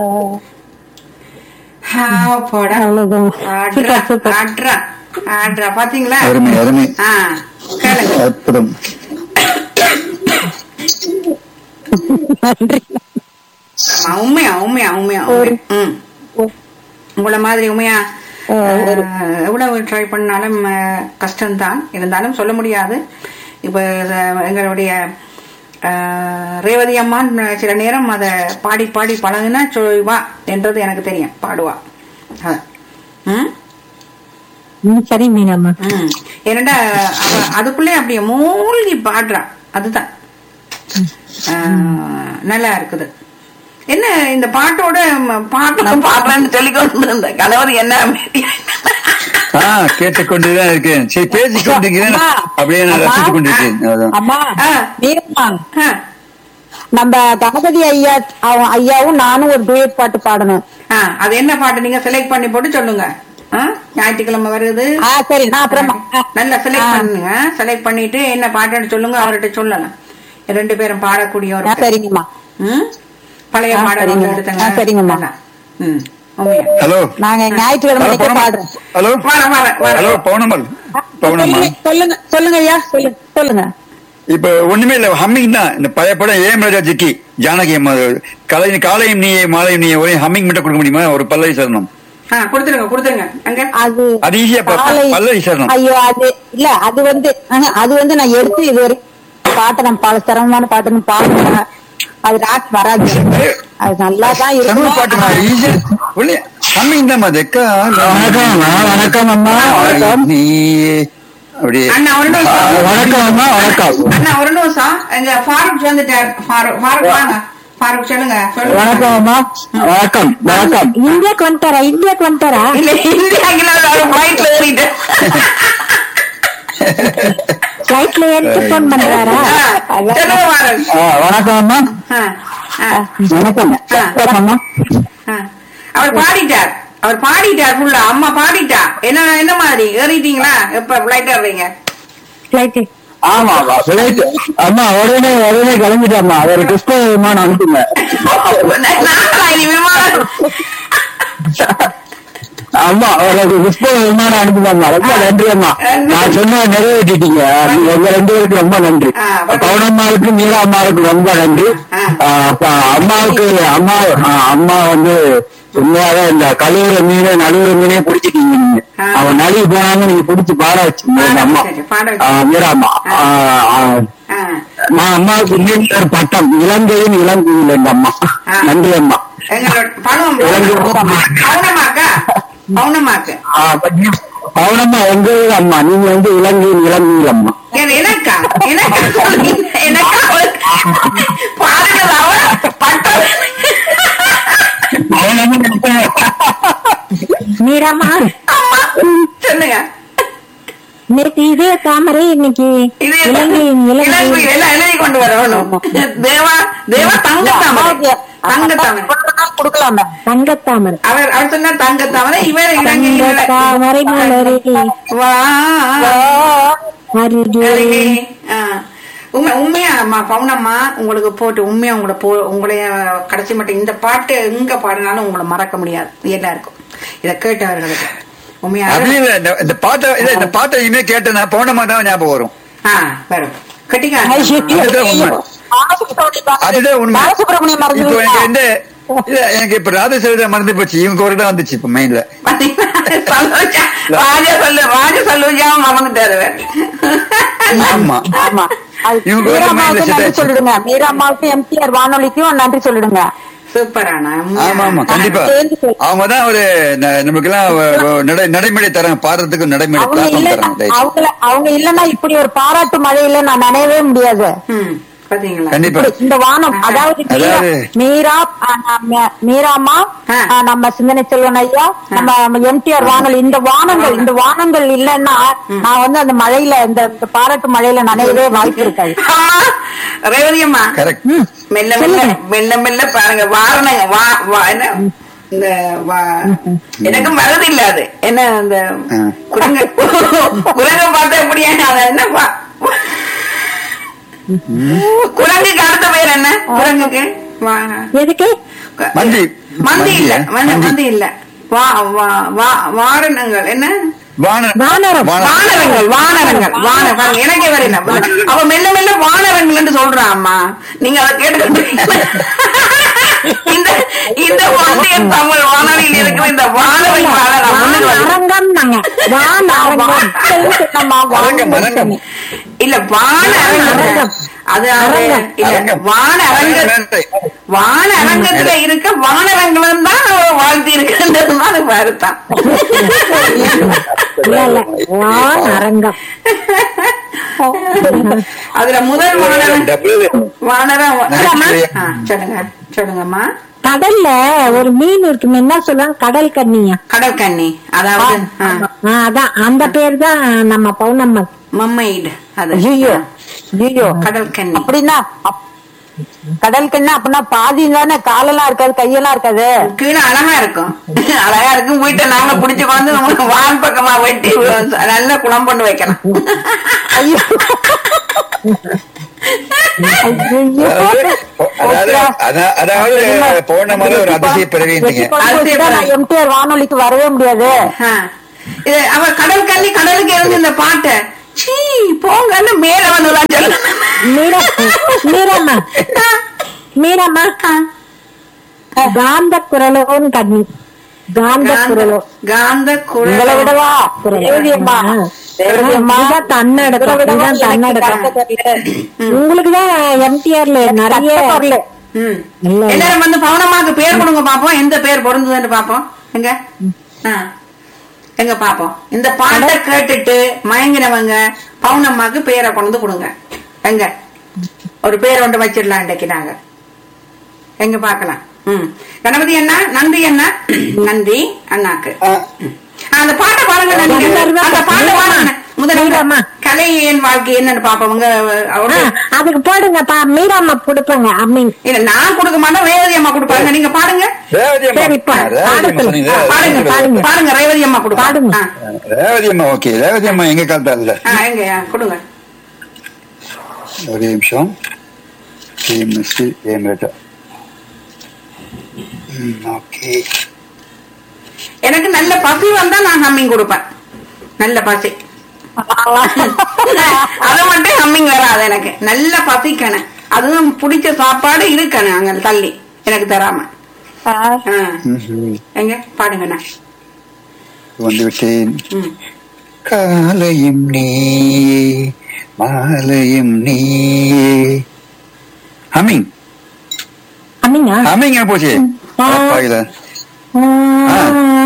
ஆ, போடா. அவ்வளவுதான் ஆட்ரா, super super ஆட்ரா, ஆட்ரா. பாத்தீங்களா அருமை அருமை ஆ, கேளுங்க. அற்புதம் நன்றி ஆமா, உண்மையா உண்மையா உண்மையா உண்மையா. ம். உங்கள மாதிரி உண்மையா அஹ், எவ்வளவு ட்ரை பண்ணாலும் அஹ், கஷ்டம்தான் இருந்தாலும் சொல்ல முடியாது இப்ப அஹ், எங்களுடைய அஹ், ரேவதி அம்மான் சில நேரம் அத பாடி பாடி பழகுனா சொல்வா என்றது எனக்கு தெரியும் பாடுவா அஹ். ம் ம், சரி மீனாம்மா ம். ஏனண்டா அவ அதுக்குள்ளே அப்படியே மூழ்கி பாடுறா அதுதான் ஆஹ், நல்லா இருக்குது என்ன இந்த பாட்டோட ம- பாட்டு பாடுறேன்னு சொல்லி கொண்டு இருந்த கணவர் என்ன அமைதியா? ஆ கேட்டுக்கொண்டுதான் இருக்கேன் சரி பேசிக் கொண்டிருக்கிறேன் அம்மா, அப்படியே நான் அம்மா, ரசித்துக் கொண்டிருக்கேன் அதான். அம்மா ஆ. மீரம்மா ஆ, நம்ம கணபதி ஐயா அவ- ஐயாவும் நானும் ஒரு டூயட் பாட்டு பாடணும் ஆ, அது என்ன பாட்டு நீங்க செலக்ட் பண்ணி போட்டு சொல்லுங்க ஆ, ஞாயிற்றுக்கிழமை வருது ஆ சரி நான் அப்புறமா ஆ. நல்லா செலக்ட் ஆ. பண்ணுங்க செலக்ட் பண்ணிட்டு என்ன பாட்டுன்னு சொல்லுங்க அவர்கிட்ட சொல்லலாம் ரெண்டு பேரும் பாடக்கூடிய ஒரு ஆ, சரிங்கம்மா ம்? பழைய ஆ, பாடல் சரிங்க. ஒன்று எடுத்துங்க ஆ, சரிங்கம்மா. நல்லா. ம் உண்மையா ஹலோ நாங்க ஞாயிற்றுக்கிழமை ஹலோ அன்னைக்கு பவுனம் பாடுறோம் ஹலோ வர வர வர ஹலோ பவுனமல் பவுனம்மா சொல்லுங்க, சொல்லுங்க சொல்லுங்க ஐயா சொல்லுங்க சொல்லுங்க இப்ப ஒண்ணுமே இல்ல ஹம்மிங் தான் இந்த பழைய படம் ஏம் ராஜா ஜிக்கி ஜானகி அம்மா கலை காலையும் நீயே மாலையும் நீயே ஒரே ஹம்மிங் மட்டும் கொடுக்க முடியுமா ஒரு பல்லவி சரணம் ஆ கொடுத்துருங்க கொடுத்துருங்க அங்க அது அது ஈஸியா பா- காலை- பல்லவி சரணம் ஐயோ அது இல்ல அது வந்து ஆஹா, அது வந்து நான் எடுத்து இது வரைக்கும் பாட்டை நான் பல சிரமமான பாட்டு நான் பாடுறேன் அது ராட் வராது அது நல்லா தான் தமிழ் பாட்டு நான் இருக்கும் ஈஸியா ஒண்ணு ஹம்மிங் தான் அது வணக்கம் வணக்கம் அம்மா வணக்கம் நீ அப்படியே அண்ணா ஒரு நிமிஷம் வணக்கம் அம்மா வணக்கம் அண்ணா ஒரு நிமிஷம் எங்க ஃபாரூக் வந்துட்டார் ஃபாரூக் ஃபாரூக் வாங்க ஃபாரூக் சொல்லுங்க சொல்லுங்க வணக்கம் அம்மா வணக்கம் வணக்கம் இந்தியாக்கு வந்துட்டாரா இந்தியாக்கு வந்துட்டாரா இல்ல இந்தியாக்குல அவர் ஃபிளைட்ல ஏறிட்டு பிளைட்ல ஏறிட்டு போன் பண்றாரா சொல்லுங்க ஃபாரூக் வணக்கம் அம்மா ஆ, ஆ, வணக்கம் அம்மா ஆ. அவர் பாடிட்டார் அவர் பாடிட்டார் ஃபுல்லா அம்மா பாடிட்டா என்ன என்ன மாதிரி ஏறிட்டீங்களா எப்ப ஃபிளைட் ஏறுறீங்க பிளைட் ஆமா ஆமா பிளைட் அம்மா உடனே உடனே கிளம்பிட்டாம்மா ஒரு கிறிஸ்தவ விமானம் அனுப்புங்க நாங்களா இனி விமானம் அம்மா ஒரு கிறிஸ்தவ விமானம் அனுப்புதாம்மா ரொம்ப நன்றி அம்மா நான் சொன்ன நிறைவேற்றிட்டீங்க நீங்க உங்க ரெண்டு பேருக்கு ரொம்ப நன்றி ஆ, பவுனம்மாவுக்கு மீரா அம்மாவுக்கு ரொம்ப நன்றி ஆ. ஆ, அப்ப அம்மாவுக்கு அம்மா ஆ, அம்மா வந்து உண்மையாவே இந்த கழுவுற மீன் நழுவுற மீனே பிடிச்சிட்டீங்க நீங்க ஆ. அவன் நழுவி போனாங்க நீங்க பிடிச்சி பாட வச்சீங்க பாட எங்க அம்மா வச்சேன், பாட வச்சேன். ஆ, மீரா அம்மா ஆ, ஆ, ஆ. நான் அம்மாவுக்கு இன்னொரு பட்டம் இலங்கையின் இளங்குயில் எங்க அம்மா ஆ. நன்றி அம்மா எங்களோட பணம் பவுனமாக்கா பவுனமாக்கு ஆ, பட்டம். பவுனம்மா எங்க ஊர் அம்மா நீங்க வந்து இலங்கையின் இளங்குயில் அம்மா ஏன் எனக்கா எனக்கா சொல்றீங்க? எனக்கா பாருங்க அவ பட்டம் மீராமா அம்மா சொல்லுங்க நேற்று இதே தாமரை இன்னைக்கு இது இலங்கை இலங்கை இலங்கை எல்லாம் எழுதி கொண்டு வரணும் தேவா தேவா தங்கத்தாமரை தங்கத்தாமரை கொடுக்கலாமே தங்கத்தாமரை அவர் அவர் சொன்னா தங்கத்தாமரை இவர் இலங்கை தங்கத்தாமரை மலரே வா அருகே அழகே. ஆ. உண்மை உண்மையா அம்மா பவுனம்மா உங்களுக்கு போட்டு உண்மையா உங்களை போ உங்களைய கடைசி மட்டும் இந்த பாட்டு எங்க பாடினாலும் உங்களை மறக்க முடியாது எல்லாருக்கும் இதை கேட்டவர்களுக்கு உண்மையா அப்படி இல்ல இந்த- இந்த பாட்டை இல்ல இந்த பாட்டை இனிமே கேட்டேன்னா பவுனமா தான் ஞாபகம் வரும் ஆ வரும் கட்டிக்கா அதுதான் உண்மை அதுதான் உண்மை பாலசுப்ரமணியம் மறந்து இப்போ எனக்கு விட்டா? வந்து இல்ல எனக்கு இப்ப ராஜசேகர மறந்து போச்சு இவங்க ஒரு தான் வந்துச்சு இப்ப மைண்ட்ல சந்தோஷம் ராஜ சொல்லு ராஜ சொல்லுஜா மறந்துட்டாரு அவர். ஆமா ஆமா அது இவங்க ஒரு மீராமாவுக்கு மைண்ட்ல நன்றி செட் சொல்லிடுங்க மீராமாவுக்கு எம்டிஆர் வானொலிக்கும் நன்றி சொல்லிடுங்க சூப்பரானா ஆமா ஆமா கண்டிப்பா சேர்ந்து சொல்லு. அவங்க தான் ஒரு ந- நமக்கெல்லாம் வ- வ- நடை நடைமுறை தராங்க பாடுறதுக்கு நடைமுறை அவங்க பிளாட்ஃபார்ம் இல்ல தராங்க தயவு அவங்க அவங்க இல்லன்னா இப்படி ஒரு பாராட்டு மழையில நான் நினையவே முடியாது ம் பாத்தீங்களா கண்டிப்பா இப்படி இந்த வானம் அதாவது மீரா- அதாவது- மீரா ஆ, நம்ம- மீராமா ஆ. ஆ, நம்ம சிந்தனை செல்வன் ஐயா நம்ம எம்டிஆர் வானொலி இந்த வானங்கள் இந்த வானங்கள் இல்லைன்னா நான் வந்து அந்த மழையில இந்த இந்த பாராட்டு மழையில நனையவே வாய்ப்பு இருக்காது அம்மா ரேவதி அம்மா கரெக்ட் மெல்ல மெல்ல மெல்ல மெல்ல பாருங்க வாரணங்க வா வா என்ன இந்த வா- எனக்கும் வரது இல்ல அது என்ன அந்த ஆ. குரங்கு குரங்க பார்த்தா எப்படியா அது என்ன பா- குரங்குக்கு அடுத்த பேர் என்ன குரங்குக்கு வா- எதுக்கு மந்தி மந்தி இல்ல மந்தியா? மந்தி மந்தி. மந்தி இல்ல வா வா- வா- வாரணங்கள் என்ன வான- வானரம். வான- வானரங்கள் வானரங்கள் வான பாருங்க எனக்கே வரல அவ மெல்ல மெல்ல வானரங்கள் சொல்றான் அம்மா நீங்க அதை கேட்டுக்கிட்டு இந்த இந்த வாண்டிய தமிழ் வானொலியில் இருக்கிற இந்த வானரங்களால நான் முன்னுக்கு வரேன். அரங்கம் நாங்க வான அரங்கம் நம்ம அரங்கம், அரங்கம். இல்ல வான அரங்கம் அது அது இல்ல அரங்கம். வான அரங்க வான அரங்கத்துல இருக்க வானரங்களும் தான் அவ வாழ்த்தி இருக்குன்றது தான் அது வருத்தம் இல்ல இல்ல வான அரங்கம் அதுல முதல் வானரம் டபுள் வானரம் நகைச்சுவை. ஆ, சொல்லுங்க சொல்லுங்கம்மா கடல்ல ஒரு மீன் இருக்குமே என்ன சொல்லுவாங்க கடல் கண்ணியா கடல் கன்னி அதாவது ஆ, ஆ, அதான் அந்த பேர் தான் நம்ம பௌர்ணம்மன் மம்மைடு அது ஐயோ ஐயோ கடல் கன்னி அப்படின்னா அப்- கடல் கண்ணா அப்படின்னா பாதி தானே காலெல்லாம் இருக்காது கையெல்லாம் இருக்காது கீழே அழகா இருக்கும் அழகா இருக்கும் வீட்டை நாங்க புடிச்சு கொண்டு உங்களுக்கு வான் பக்கமா வெட்டி நல்ல குளம் பண்ணி வைக்கலாம் ஐயோ ஐயோ. அதாவது அதா- அதாவது போன மாதிரி ஒரு அதிசய பிறவிங்க எம்டிஆர் வானொலிக்கு வரவே முடியாது ஆ. இது அவ கடல் கன்னி கடலுக்கு இருந்து இந்த பாட்டை சீ போங்கன்னு மேல வந்து சொல்லு மீரா மீராமா மீராமா காந்த குரலோன்னு கண்ணி காந்த குரலோ காந்த உங்களை குரல் விடவா ரேவதியம்மா ரேவதியம்மா இதான் தன்னடக்கம் இதான் தன்னடக்கம் உங்களுக்கு தான் எம்டிஆர்ல நிறைய ம். இல்ல. எல்லாரும் வந்து பவுனம்மாக்கு பேர் கொடுங்க பாப்போம் எந்த பேர் பொருந்துதுன்னு பாப்போம் எங்க ஆ. எங்க பாப்போம் இந்த பாட்டை கேட்டுட்டு மயங்கினவங்க பவுனம்மாக்கு பேரை கொண்டு வந்து கொடுங்க எங்க ஒரு பேர் ஒன்று வச்சிடலாம் இன்னைக்கு நாங்க எங்க பாக்கலாம் ம் கணபதி அண்ணா நன்றி அண்ணா நன்றி அண்ணாக்கு ம். ஆ, அந்த பாட்டை பாருங்க நன்றி. அந்த பாட்டை பாருங்க முதல்ல மீராம்மா. கலை என் வாழ்க்கை என்னன்னு பாப்போம் உங்க அவரு அதுக்கு போடுங்கப்பா மீராம்மா கொடுப்பாங்க அம்மீன் இல்ல நான் கொடுக்க மாட்டேன் ரேவதி அம்மா கொடுப்பாங்க நீங்க பாடுங்க ரேவதி அம்மா சரிப்பா. ரேவதி அம்மா சொன்னீங்க பாடுங்க பாடுங்க பாடுங்க ரேவதி அம்மா கொடுப்பாங்க பாடுங்க. ஆ, ரேவதி அம்மா ஓகே ரேவதி அம்மா எங்க காலத்தா இல்ல ஆ, எங்க ஆ, கொடுங்க ஒரு நிமிஷம் டிஎம்எஸ் ஏம்ரேட்டா ஓகே எனக்கு நல்ல பசி வந்தா நான் ஹம்மிங் கொடுப்பேன் நல்ல பசி அது மட்டும் ஹம்மிங் வராது எனக்கு நல்ல பசிக்கணும் அதுவும் பிடிச்ச சாப்பாடு இருக்கணும் அங்க தள்ளி எனக்கு தராம ஆ, எங்க பாடுங்கண்ணா வந்து விட்டேன் ம். காலையும் நீ மாலையும் நீ ஹமிங் அம்மிங்க ஹமிங் போச்சு ஆ. பாயில ஆ,